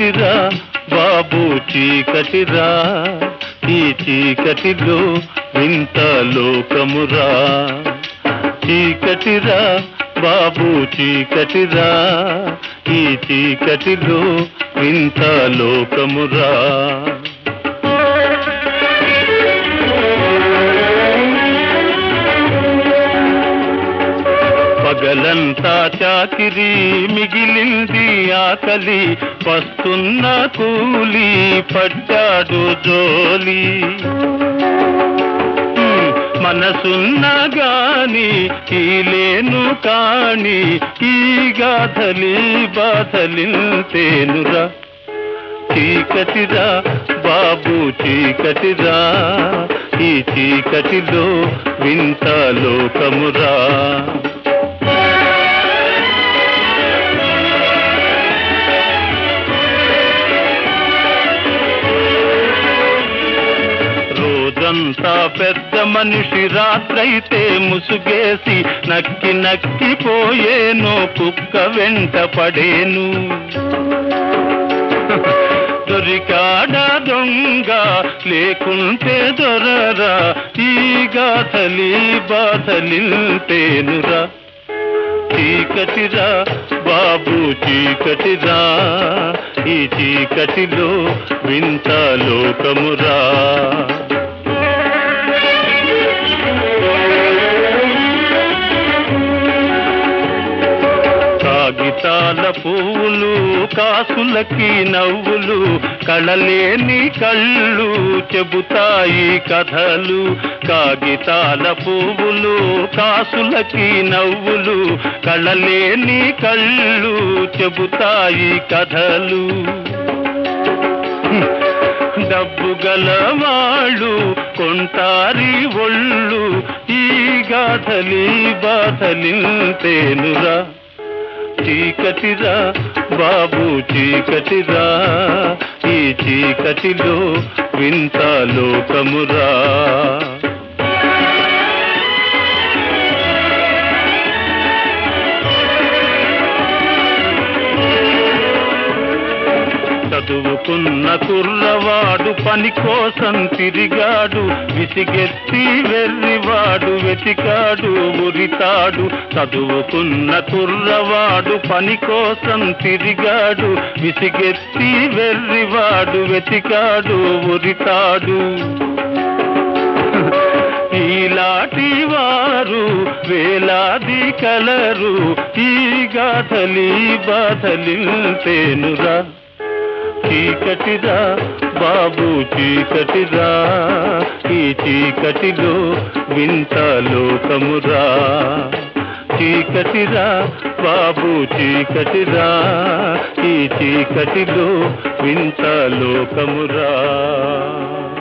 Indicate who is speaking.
Speaker 1: చీకటిరా బాబు చీకటిరా ఈ చీకటిలో వింత లోకమురా చీకటిరా బాబు చీకటిరా ఈ చీకటిలో వింత లోకమురా పగలంతా చాకిరి మిగిలింది ఆకలి వస్తున్న కూలి పట్టాడు జోలి హ్మ్, మనసున్న గాని ఈ లేను కాని ఈ గాథలి బాధలింతేనురా చీకటిరా బాబు చీకటిరా ఈ చీకటిలో వింత లోకమురా రోజంతా పెద్ద మనిషి రాత్రైతే ముసుగేసి నక్కి నక్కి పోయేను కుక్క వెంట పడేను దొరికాడా దొంగ లేకుంటే దొరరా ఈ గాథలి బాధలింతేనురా చీకటిరా బాబు చీకటిరా ఈ చీకటిలో వింత లోకమురా కాగితాల పువ్వులు కాసులకి నవ్వులు కళలేని కళ్ళు చెబుతాయి కథలు కాగితాల పువ్వులు కాసులకి నవ్వులు కళలేని కళ్ళు చెబుతాయి కథలు డబ్బు గలవాళ్ళు కొంటారి ఒళ్ళు ఈ గాథలి బాధలింతేనురా చీకటిరా బాబు చీకటిరా ఈ చీకటిలో వింత లోకమురా చదువుకున్న కుర్రవాడు పని కోసం తిరిగాడు విసిగెత్తి వెర్రివాడు వెతికాడు ఉరితాడు చదువుకున్న కుర్రవాడు పని కోసం తిరిగాడు విసిగెత్తి వెర్రివాడు వెతికాడు ఉరితాడు ఈలాంటి వారు వేలాది కలరు ఈ గాథలి బాధలింతేనురా చీకటిరా బాబు చీకటిరా ఈ చీకటిలో వింత లోకమురా చీకటిరా బాబు చీకటిరా ఈ చీకటిలో వింత లోకమురా